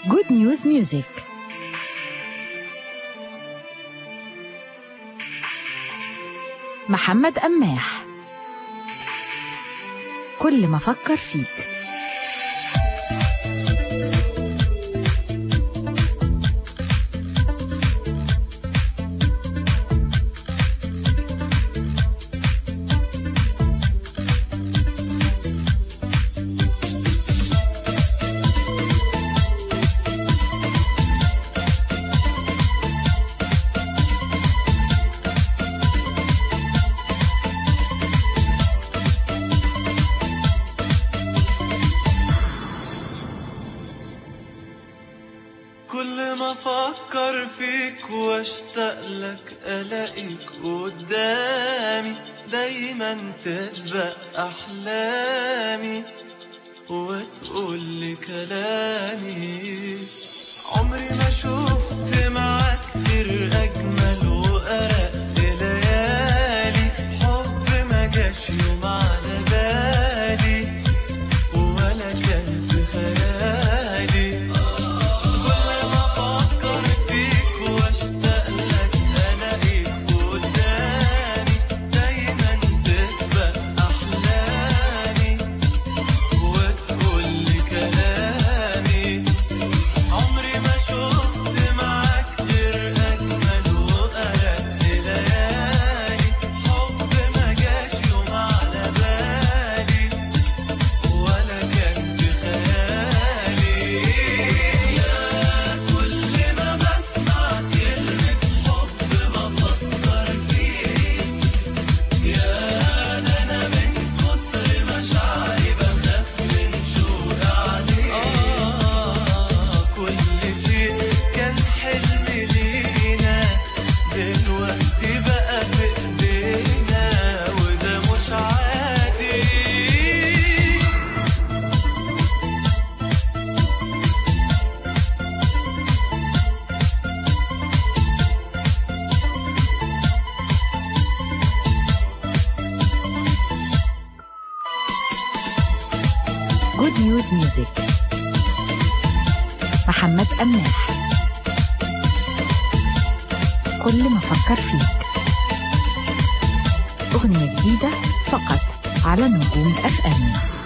جود نيوز ميوزك محمد قماح كل ما أفكر فيك كل ما افكر فيك واشتاق لك الاقيك قدامي دايما تسبق احلامي وتقول لي كلامي عمري ما شفت معاك غير اجمل وارق ليالي حب ما جاش يوم على بالي ولا كان في خيالي كل ما افكر فيك واشتاق لك الاقيك قدامي دايما تسبق احلامي وتقول لي كلامي عمري ما شفت معاك غير اجمل وارق ليالي حب ما جاش يوم على بالي ولا كان في خيالي يا كل ما بسمع كلمة حب بفكر فيك يا ده أنا من كتر مشاعري بخاف من شوق عليك آه كل شيء كان حلم لينا دلوقتي بقى في ايدينا وده مش عادي جود نيوز ميوزك محمد قماح كل ما أفكر فيك أغنية جديدة فقط على نجوم اف ام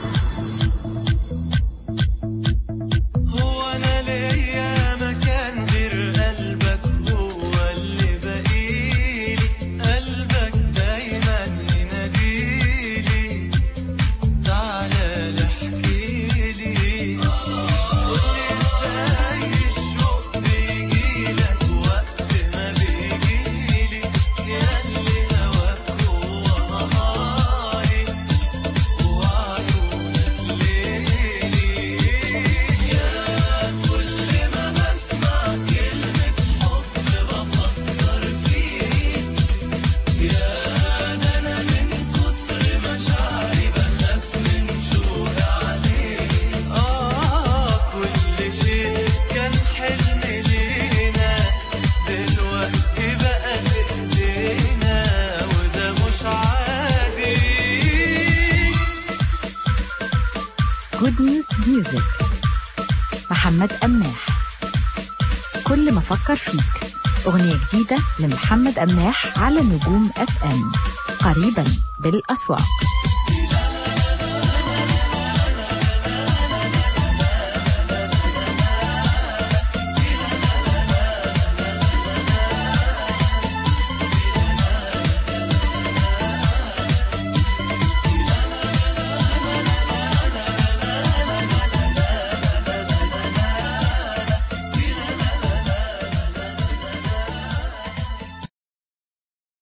هو انا ليا مكان غير قلبك هو اللي بقيلي قلبك دايما يناديلي تعالى احكيلي قولي ازاي الشوق بيجيلك وقت ما بيجيلي ياللي هواك هو نهاري وعيونك ليلي يا كل ما بسمع كلمة حب بفكر فيك يا ده أنا من كتر مشاعري بخاف من شوق عليك آه كل شيء كان حلم لينا دلوقتي بقى في إيدينا وده مش عادي جود نيوز ميوزك محمد قماح كل ما أفكر فيك أغنية جديدة لمحمد قماح على نجوم اف ام قريبا بالأسواق